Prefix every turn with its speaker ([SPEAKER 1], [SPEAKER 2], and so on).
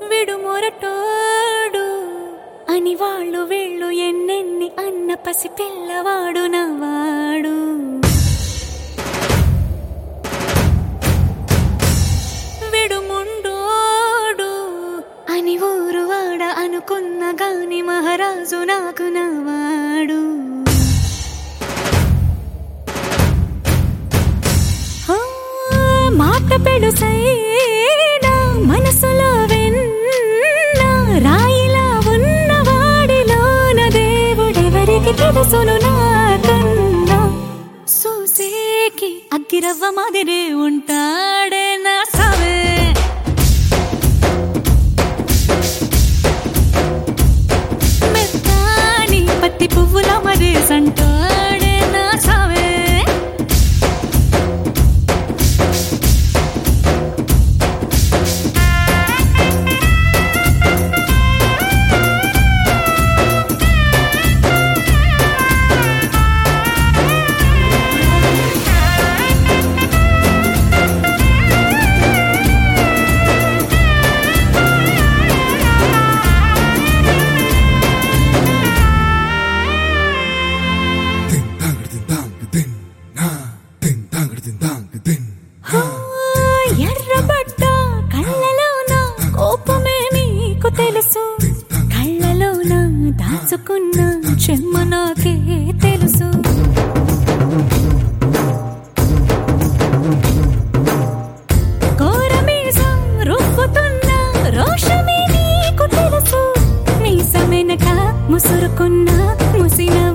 [SPEAKER 1] విడు మొరటోడు అని వాళ్ళు వీళ్ళు ఎన్నెన్ని అన్న పసి పిల్లవాడు నవాడు విడుముండోడు అని ఊరు వాడ అనుకున్న గాని మహారాజు నాకు నవాడు ఆ, మాట పెడుసైనా మనసులో వెన్న రాయిలా ఉన్నవాడిలోన దేవుడెవరికి తెలుసును నాకన్నా సూసేకి అగ్గిరవ్వ మాదిరి ఉంటాడే నా సవే మెత్తాని పత్తి పువ్వుల మరి సంటాడే నా సవే
[SPEAKER 2] Ding dang ding dang ding na ding dang ding dang ding na
[SPEAKER 1] ఎర్రబడ్డ కళ్ళలోన కోపమే నీకు తెలుసు కళ్ళలోన దాచుకున్న చెమ్మ నాకే తెలుసు కోరమీసం రుబ్బుతున్న రోషమే నీకు తెలుసు మీసమెనక ముసురుకున్న ముసిన